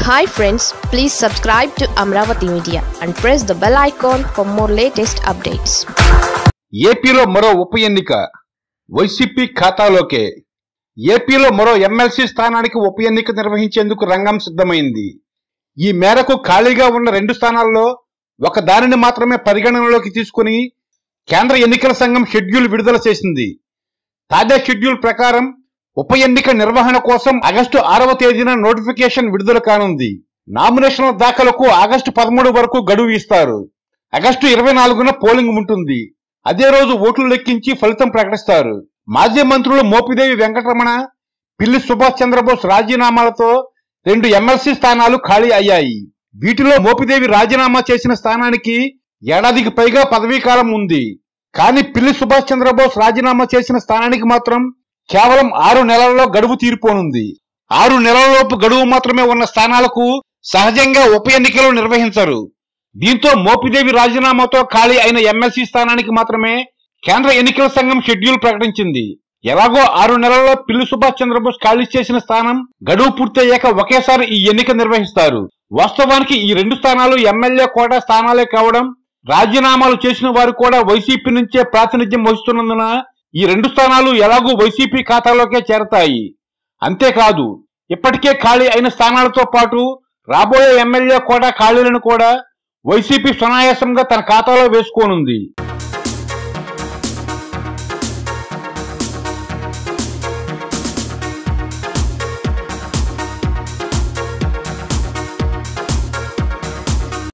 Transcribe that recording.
hi friends please subscribe to Amaravati media and press the bell icon for more latest updates ఏపీలో మరో ఉప ఎన్నిక YCP ఖాతాలోకే ఏపీలో మరో ఎమ్మెల్సీ స్థానానికి ఉప ఎన్నిక నిర్వహించేందుకు రంగం సిద్ధమైంది ఈ మేరకు ఖాళీగా ఉన్న రెండు స్థానాల్లో ఒక దానిని మాత్రమే పరిగణనలోకి తీసుకుని కేంద్ర ఎన్నికల సంఘం షెడ్యూల్ విడుదల చేసింది తాజా షెడ్యూల్ ప్రకారం ఉప ఎన్నిక నిర్వహణ కోసం ఆగస్టు ఆరవ తేదీన నోటిఫికేషన్ విడుదల కానుంది నామినేషన్ల దాఖలకు ఆగస్టు పదమూడు వరకు గడువు ఇస్తారు ఆగస్టు ఇరవై నాలుగున పోలింగ్ ఉంటుంది అదే రోజు ఓట్లు లెక్కించి ఫలితం ప్రకటిస్తారు మాజీ మంత్రులు మోపిదేవి వెంకటరమణ పిల్లి సుభాష్ చంద్రబోస్ రాజీనామాలతో రెండు ఎమ్మెల్సీ స్థానాలు ఖాళీ అయ్యాయి వీటిలో మోపిదేవి రాజీనామా చేసిన స్థానానికి ఏడాదికి పైగా పదవీ కాలం ఉంది కానీ పిల్లి సుభాష్ చంద్రబోస్ రాజీనామా చేసిన స్థానానికి మాత్రం కేవలం ఆరు నెలల్లో గడువు తీరిపోనుంది ఆరు నెలలలోపు గడువు మాత్రమే ఉన్న స్థానాలకు సహజంగా ఉప ఎన్నికలు నిర్వహించరు దీంతో మోపిదేవి రాజీనామాతో ఖాళీ అయిన ఎమ్మెల్సీ స్థానానికి మాత్రమే కేంద్ర ఎన్నికల సంఘం షెడ్యూల్ ప్రకటించింది ఎలాగో ఆరు నెలల్లో పిల్లి సుభాష్ చంద్రబోస్ ఖాళీ చేసిన స్థానం గడువు పూర్తయ్యాక ఒకేసారి ఈ ఎన్నిక నిర్వహిస్తారు వాస్తవానికి ఈ రెండు స్థానాలు ఎమ్మెల్యే కోటా స్థానాలే కావడం రాజీనామాలు చేసిన వారు కూడా వైసీపీ నుంచే ప్రాతినిధ్యం వహిస్తున్నందున ఈ రెండు స్థానాలు ఎలాగూ వైసీపీ ఖాతాలోకే చేరతాయి అంతేకాదు ఇప్పటికే ఖాళీ అయిన స్థానాలతో పాటు రాబోయే ఎమ్మెల్యే కోటా ఖాళీలను కూడా వైసీపీ సునాయాసంగా తన ఖాతాలో వేసుకోనుంది